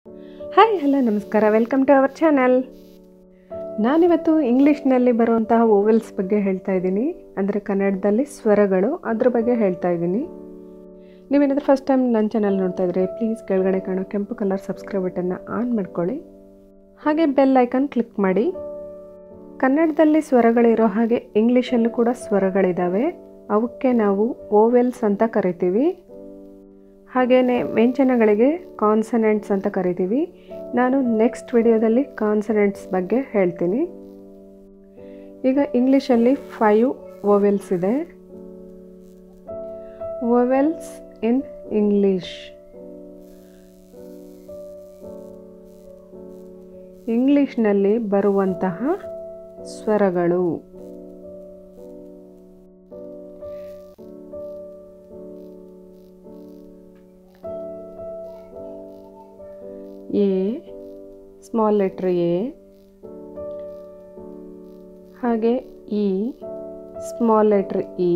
hi hello ನಮಸ್ಕಾರ welcome to our channel ನಾನಿವತ್ತು ಇಂಗ್ಲೀಷ್ನಲ್ಲಿ ಬರುವಂತಹ ಓವೆಲ್ಸ್ ಬಗ್ಗೆ ಹೇಳ್ತಾ ಇದ್ದೀನಿ ಅಂದರೆ ಕನ್ನಡದಲ್ಲಿ ಸ್ವರಗಳು ಅದ್ರ ಬಗ್ಗೆ ಹೇಳ್ತಾ ಇದ್ದೀನಿ ನೀವೇನಾದರೂ ಫಸ್ಟ್ ಟೈಮ್ ನನ್ನ ಚಾನಲ್ ನೋಡ್ತಾ ಇದ್ರೆ ಪ್ಲೀಸ್ ಕೆಳಗಡೆ ಕಾಣೋ ಕೆಂಪು ಕಲರ್ ಸಬ್ಸ್ಕ್ರೈಬ್ ಬಟನ್ನ ಆನ್ ಮಾಡ್ಕೊಳ್ಳಿ ಹಾಗೆ ಬೆಲ್ ಐಕನ್ ಕ್ಲಿಕ್ ಮಾಡಿ ಕನ್ನಡದಲ್ಲಿ ಸ್ವರಗಳಿರೋ ಹಾಗೆ ಇಂಗ್ಲೀಷಲ್ಲೂ ಕೂಡ ಸ್ವರಗಳಿದ್ದಾವೆ ಅವಕ್ಕೆ ನಾವು ಓವೆಲ್ಸ್ ಅಂತ ಕರಿತೀವಿ ಹಾಗೆಯೇ ವ್ಯಂಜನಗಳಿಗೆ ಕಾನ್ಸನೆಂಟ್ಸ್ ಅಂತ ಕರಿತೀವಿ ನಾನು ನೆಕ್ಸ್ಟ್ ವಿಡಿಯೋದಲ್ಲಿ ಕಾನ್ಸನೆಂಟ್ಸ್ ಬಗ್ಗೆ ಹೇಳ್ತೀನಿ ಈಗ ಇಂಗ್ಲೀಷಲ್ಲಿ ಫೈವ್ ಓವೆಲ್ಸ್ ಇದೆ ಓವೆಲ್ಸ್ ಇನ್ ಇಂಗ್ಲೀಷ್ ಇಂಗ್ಲೀಷ್ನಲ್ಲಿ ಬರುವಂತಹ ಸ್ವರಗಳು ಎ ಸ್ಮಾಲ್ ಲೆಟ್ರ್ ಎ ಹಾಗೆ E small letter E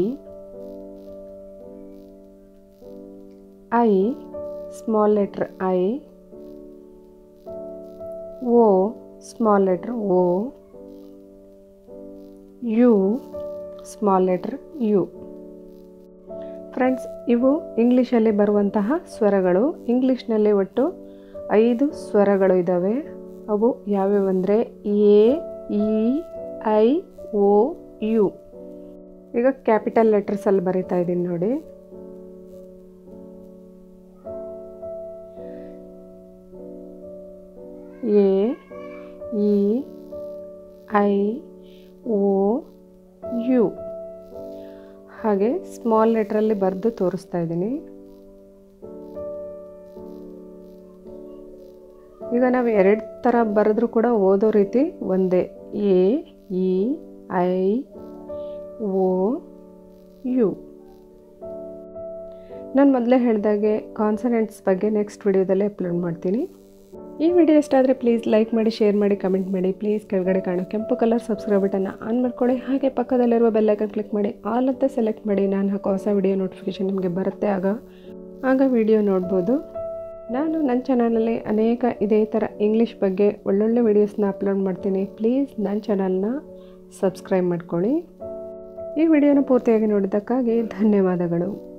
I small letter I O small letter O U small letter U friends ಇವು ಇಂಗ್ಲೀಷಲ್ಲಿ ಬರುವಂತಹ ಸ್ವರಗಳು ಇಂಗ್ಲೀಷ್ನಲ್ಲಿ ಒಟ್ಟು ಐದು ಸ್ವರಗಳು ಇದ್ದಾವೆ ಅವು ಯಾವ್ಯಾವಂದರೆ A E I O U ಈಗ ಕ್ಯಾಪಿಟಲ್ ಲೆಟರ್ಸಲ್ಲಿ ಬರಿತಾ ಇದ್ದೀನಿ ನೋಡಿ A E I O U ಹಾಗೆ ಸ್ಮಾಲ್ ಲೆಟ್ರಲ್ಲಿ ಬರೆದು ತೋರಿಸ್ತಾ ಇದ್ದೀನಿ ಈಗ ನಾವು ಎರಡು ಥರ ಬರೆದ್ರೂ ಕೂಡ ಓದೋ ರೀತಿ ಒಂದೇ A E I O U ನಾನು ಮೊದಲೇ ಹೇಳಿದಾಗೆ ಕಾನ್ಸನೆಂಟ್ಸ್ ಬಗ್ಗೆ ನೆಕ್ಸ್ಟ್ ವಿಡಿಯೋದಲ್ಲೇ ಅಪ್ಲೋಡ್ ಮಾಡ್ತೀನಿ ಈ ವಿಡಿಯೋ ಇಷ್ಟ ಆದರೆ ಪ್ಲೀಸ್ ಲೈಕ್ ಮಾಡಿ ಶೇರ್ ಮಾಡಿ ಕಮೆಂಟ್ ಮಾಡಿ ಪ್ಲೀಸ್ ಕೆಳಗಡೆ ಕಾಣೋ ಕೆಂಪು ಕಲರ್ ಸಬ್ಸ್ಕ್ರೈಬ್ ಬಟನ್ನ ಆನ್ ಮಾಡ್ಕೊಳ್ಳಿ ಹಾಗೆ ಪಕ್ಕದಲ್ಲಿರುವ ಬೆಲ್ಲೈಕನ್ ಕ್ಲಿಕ್ ಮಾಡಿ ಆಲ್ ಅಂತ ಸೆಲೆಕ್ಟ್ ಮಾಡಿ ನಾನು ಹಾಕೋ ಹೊಸ ವಿಡಿಯೋ ನೋಟಿಫಿಕೇಷನ್ ನಿಮಗೆ ಬರುತ್ತೆ ಆಗ ಆಗ ವಿಡಿಯೋ ನೋಡ್ಬೋದು ನಾನು ನನ್ನ ಚಾನಲಲ್ಲಿ ಅನೇಕ ಇದೇ ಥರ ಇಂಗ್ಲೀಷ್ ಬಗ್ಗೆ ಒಳ್ಳೊಳ್ಳೆ ವೀಡಿಯೋಸ್ನ ಅಪ್ಲೋಡ್ ಮಾಡ್ತೀನಿ ಪ್ಲೀಸ್ ನನ್ನ ಚಾನಲ್ನ ಸಬ್ಸ್ಕ್ರೈಬ್ ಮಾಡ್ಕೊಳ್ಳಿ ಈ ವಿಡಿಯೋನ ಪೂರ್ತಿಯಾಗಿ ನೋಡಿದ್ದಕ್ಕಾಗಿ ಧನ್ಯವಾದಗಳು